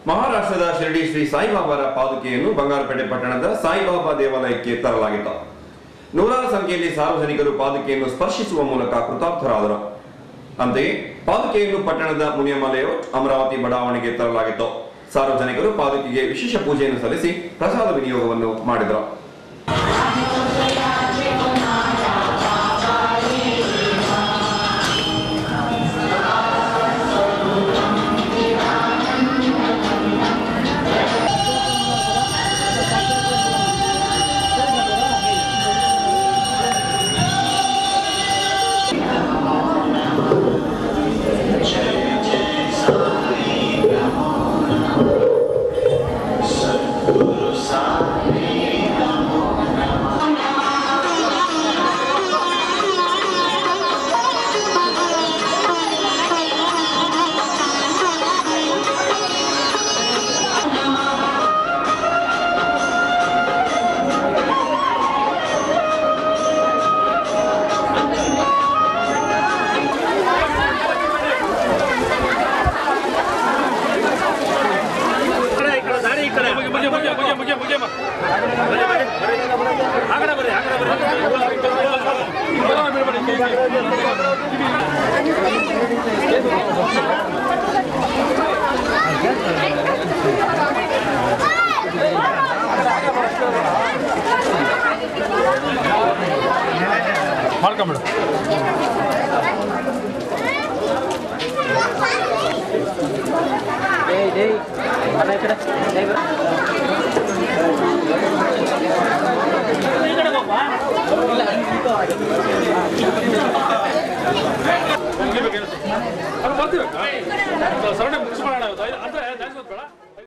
ಮಹಾರಾಷ್ಟ್ರದ ಶಿರಡಿ ಶ್ರೀ ಸಾಯಿಬಾಬಾರ ಪಾದುಕೆಯನ್ನು ಬಂಗಾರಪೇಟೆ ಪಟ್ಟಣದ ಸಾಯಿಬಾಬಾ ದೇವಾಲಯಕ್ಕೆ ತರಲಾಗಿತ್ತು ನೂರಾರು ಸಂಖ್ಯೆಯಲ್ಲಿ ಸಾರ್ವಜನಿಕರು ಪಾದುಕೆಯನ್ನು ಸ್ಪರ್ಶಿಸುವ ಮೂಲಕ ಕೃತಾರ್ಥರಾದರು ಅಂತೆಯೇ ಪಾದುಕೆಯನ್ನು ಪಟ್ಟಣದ ಮುನಿಯಮ್ಮ ಲೇಔಟ್ ಅಮರಾವತಿ ಬಡಾವಣೆಗೆ ತರಲಾಗಿತ್ತು ಸಾರ್ವಜನಿಕರು ಪಾದುಕೆಗೆ ವಿಶೇಷ ಪೂಜೆಯನ್ನು ಸಲ್ಲಿಸಿ ಪ್ರಸಾದ ವಿನಿಯೋಗವನ್ನು ಮಾಡಿದರು ಮಾಡ್ಕೊಂಬಿಡು ಬರ್ತೀವಿ ಸರೌಂಡಿಂಗ್ ಮುಗಿಸ್ಕೊಳ್ಳೋಣ ಅಂದ್ರೆ ಬೇಡ